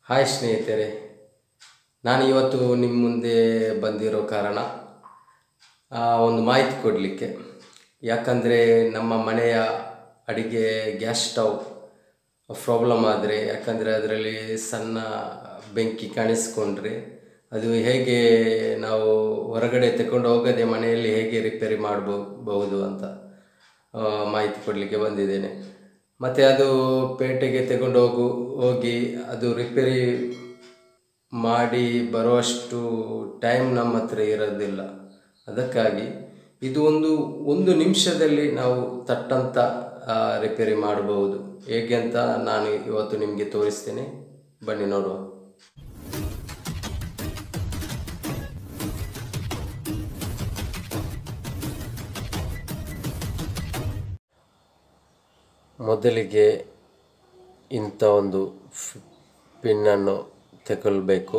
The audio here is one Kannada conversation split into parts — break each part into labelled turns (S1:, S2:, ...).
S1: ಹಾಯ್ ಸ್ನೇಹಿತರೆ ನಾನು ಇವತ್ತು ನಿಮ್ಮ ಮುಂದೆ ಬಂದಿರೋ ಕಾರಣ ಆ, ಒಂದು ಮಾಹಿತಿ ಕೊಡಲಿಕ್ಕೆ ಯಾಕಂದರೆ ನಮ್ಮ ಮನೆಯ ಅಡಿಗೆ ಗ್ಯಾಸ್ ಸ್ಟವ್ ಪ್ರಾಬ್ಲಮ್ ಆದರೆ ಯಾಕಂದರೆ ಅದರಲ್ಲಿ ಸಣ್ಣ ಬೆಂಕಿ ಕಾಣಿಸ್ಕೊಂಡ್ರೆ ಅದು ಹೇಗೆ ನಾವು ಹೊರಗಡೆ ತಗೊಂಡು ಹೋಗದೆ ಮನೆಯಲ್ಲಿ ಹೇಗೆ ರಿಪೇರಿ ಮಾಡಬಹುದು ಅಂತ ಆ, ಮಾಹಿತಿ ಕೊಡಲಿಕ್ಕೆ ಬಂದಿದ್ದೇನೆ ಮತ್ತು ಅದು ಪೇಟೆಗೆ ತಗೊಂಡು ಹೋಗು ಹೋಗಿ ಅದು ರಿಪೇರಿ ಮಾಡಿ ಬರುವಷ್ಟು ಟೈಮ್ ನಮ್ಮ ಹತ್ರ ಇರೋದಿಲ್ಲ ಅದಕ್ಕಾಗಿ ಇದು ಒಂದು ಒಂದು ನಿಮಿಷದಲ್ಲಿ ನಾವು ತಟ್ಟಂತ ಆ, ರಿಪೇರಿ ಮಾಡಬಹುದು ಹೇಗೆ ಅಂತ ನಾನು ಇವತ್ತು ನಿಮಗೆ ತೋರಿಸ್ತೇನೆ ಬನ್ನಿ ನೋಡುವ ಮೊದಲಿಗೆ ಇಂಥ ಒಂದು ಫ್- ಪಿನ್ನನ್ನು ತಗೊಳ್ಬೇಕು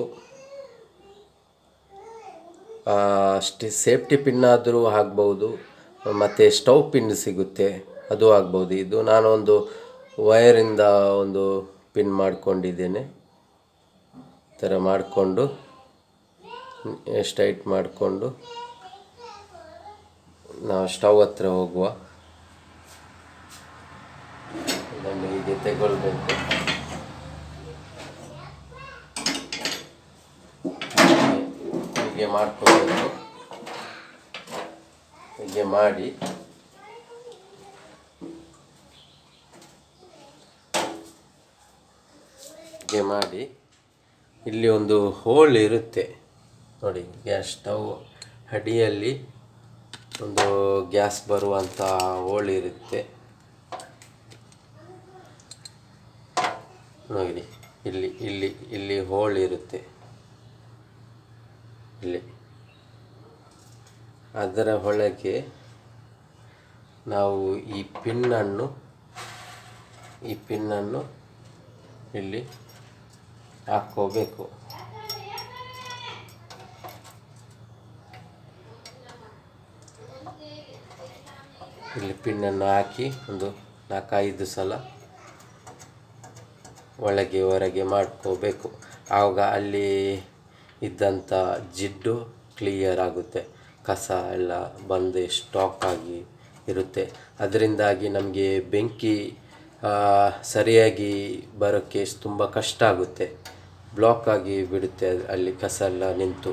S1: ಅಷ್ಟೇ ಸೇಫ್ಟಿ ಪಿನ್ ಆದರೂ ಆಗ್ಬೋದು ಮತ್ತು ಸ್ಟವ್ ಪಿನ್ ಸಿಗುತ್ತೆ ಅದು ಆಗ್ಬೋದು ಇದು ನಾನು ಒಂದು ವಯರಿಂದ ಒಂದು ಪಿನ್ ಮಾಡಿಕೊಂಡಿದ್ದೇನೆ ಈ ಥರ ಮಾಡಿಕೊಂಡು ಸ್ಟ್ರೈಟ್ ಮಾಡಿಕೊಂಡು ನಾವು ಸ್ಟವ್ ಹತ್ರ ಹೋಗುವ ಇದನ್ನು ಹೀಗೆ ತಗೊಳ್ಬೇಕು ಹೀಗೆ ಮಾಡ್ಕೋಬೇಕು ಹೀಗೆ ಮಾಡಿ ಹೀಗೆ ಮಾಡಿ ಇಲ್ಲಿ ಒಂದು ಹೋಲ್ ಇರುತ್ತೆ ನೋಡಿ ಗ್ಯಾಸ್ ಸ್ಟವ್ ಅಡಿಯಲ್ಲಿ ಒಂದು ಗ್ಯಾಸ್ ಬರುವಂಥ ಹೋಲ್ ಇರುತ್ತೆ ನೋಡಿ ಇಲ್ಲಿ ಇಲ್ಲಿ ಇಲ್ಲಿ ಹೋಲ್ ಇರುತ್ತೆ ಇಲ್ಲಿ ಅದರ ಒಳಗೆ ನಾವು ಈ ಪಿನ್ನನ್ನು ಈ ಪಿನ್ನನ್ನು ಇಲ್ಲಿ ಹಾಕ್ಕೋಬೇಕು ಇಲ್ಲಿ ಪಿನ್ನನ್ನು ಹಾಕಿ ಒಂದು ನಾಲ್ಕೈದು ಸಲ ಒಳಗೆ ಹೊರಗೆ ಮಾಡ್ಕೋಬೇಕು ಆವಾಗ ಅಲ್ಲಿ ಇದ್ದಂಥ ಜಿಡ್ಡು ಕ್ಲಿಯರ್ ಆಗುತ್ತೆ ಕಸ ಎಲ್ಲ ಬಂದು ಸ್ಟಾಕ್ ಆಗಿ ಇರುತ್ತೆ ಅದರಿಂದಾಗಿ ನಮಗೆ ಬೆಂಕಿ ಆ, ಸರಿಯಾಗಿ ಬರೋಕ್ಕೆ ತುಂಬ ಕಷ್ಟ ಆಗುತ್ತೆ ಬ್ಲಾಕ್ ಆಗಿ ಬಿಡುತ್ತೆ ಅಲ್ಲಿ ಕಸ ಎಲ್ಲ ನಿಂತು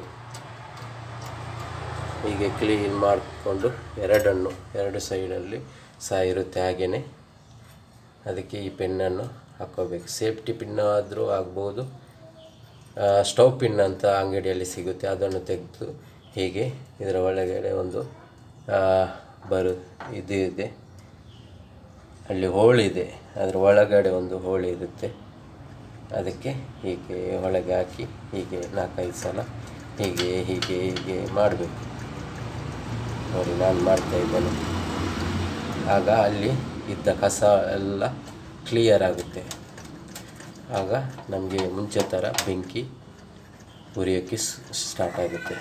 S1: ಹೀಗೆ ಕ್ಲೀನ್ ಮಾಡಿಕೊಂಡು ಎರಡನ್ನು ಎರಡು ಸೈಡಲ್ಲಿ ಸಹ ಇರುತ್ತೆ ಹಾಗೆಯೇ ಅದಕ್ಕೆ ಈ ಪೆನ್ನನ್ನು ಹಾಕ್ಕೋಬೇಕು ಸೇಫ್ಟಿ ಪಿನ್ ಆದರೂ ಆಗ್ಬೋದು ಆ, ಸ್ಟವ್ ಪಿನ್ ಅಂತ ಅಂಗಡಿಯಲ್ಲಿ ಸಿಗುತ್ತೆ ಅದನ್ನು ತೆಗೆದು ಹೀಗೆ ಇದರ ಒಳಗಡೆ ಒಂದು ಆ, ಬರು ಇದು ಇದೆ ಅಲ್ಲಿ ಹೋಳಿದೆ ಅದರ ಒಳಗಡೆ ಒಂದು ಹೋಳಿ ಇರುತ್ತೆ ಅದಕ್ಕೆ ಹೀಗೆ ಒಳಗೆ ಹಾಕಿ ಹೀಗೆ ನಾಲ್ಕೈದು ಸಲ ಹೀಗೆ ಹೀಗೆ ಹೀಗೆ ಮಾಡಬೇಕು ನೋಡಿ ನಾನು ಮಾಡ್ತಾ ಇದ್ದೇನೆ ಆಗ ಅಲ್ಲಿ ಇದ್ದ ಕಸ ಎಲ್ಲ ಕ್ಲಿಯರ್ ಆಗುತ್ತೆ ಆಗ ನಮಗೆ ಮುಂಚೆ ಥರ ಬೆಂಕಿ ಉರಿಯೋಕ್ಕೆ ಸ್ಟಾರ್ಟ್ ಆಗುತ್ತೆ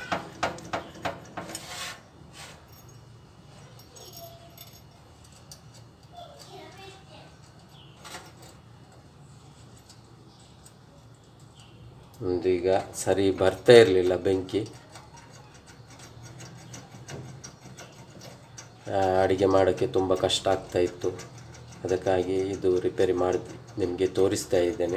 S1: ಒಂದು ಈಗ ಸರಿ ಬರ್ತಾ ಇರಲಿಲ್ಲ ಬೆಂಕಿ ಆ, ಅಡಿಗೆ ಮಾಡೋಕ್ಕೆ ತುಂಬ ಕಷ್ಟ ಆಗ್ತಾ ಇತ್ತು ಅದಕ್ಕಾಗಿ ಇದು ರಿಪೇರಿ ಮಾಡಿ ನಿಮಗೆ ತೋರಿಸ್ತಾ ಇದ್ದೇನೆ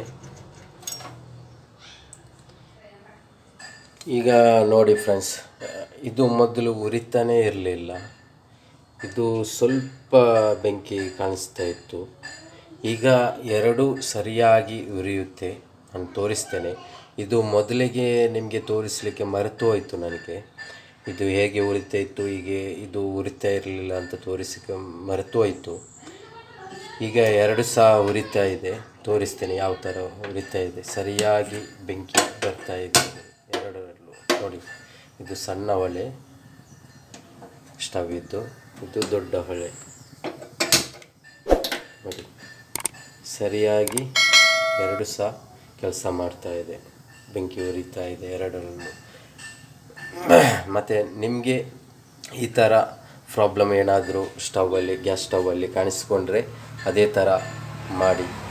S1: ಈಗ ನೋಡಿ ಫ್ರೆಂಡ್ಸ್ ಇದು ಮೊದಲು ಉರಿತಾನೇ ಇರಲಿಲ್ಲ ಇದು ಸ್ವಲ್ಪ ಬೆಂಕಿ ಕಾಣಿಸ್ತಾ ಇತ್ತು ಈಗ ಎರಡು ಸರಿಯಾಗಿ ಉರಿಯುತ್ತೆ ನಾನು ತೋರಿಸ್ತೇನೆ ಇದು ಮೊದಲಿಗೆ ನಿಮಗೆ ತೋರಿಸಲಿಕ್ಕೆ ಮರೆತು ಹೋಯಿತು ನನಗೆ ಇದು ಹೇಗೆ ಉರಿತಾ ಇತ್ತು ಹೀಗೆ ಇದು ಉರಿತಾ ಇರಲಿಲ್ಲ ಅಂತ ತೋರಿಸಕ್ಕೆ ಮರೆತು ಹೋಯಿತು ಈಗ ಎರಡು ಸಹ ಉರಿತಾ ಇದೆ ತೋರಿಸ್ತೇನೆ ಯಾವ ಥರ ಉರಿತಾ ಇದೆ ಸರಿಯಾಗಿ ಬೆಂಕಿ ಬರ್ತಾ ಇದೆ ಎರಡರಲ್ಲೂ ನೋಡಿ ಇದು ಸಣ್ಣ ಒಲೆ ಸ್ಟವ್ ಇದ್ದು ಇದು ದೊಡ್ಡ ಹೊಳೆ ನೋಡಿ ಸರಿಯಾಗಿ ಎರಡು ಸಹ ಕೆಲಸ ಮಾಡ್ತಾ ಇದೆ ಬೆಂಕಿ ಉರಿತಾ ಇದೆ ಎರಡರಲ್ಲೂ ಮತ್ತು ನಿಮಗೆ ಈ ಥರ ಪ್ರಾಬ್ಲಮ್ ಏನಾದರೂ ಸ್ಟವಲ್ಲಿ ಗ್ಯಾಸ್ ಸ್ಟವಲ್ಲಿ ಕಾಣಿಸ್ಕೊಂಡ್ರೆ ಅದೇ ಥರ ಮಾಡಿ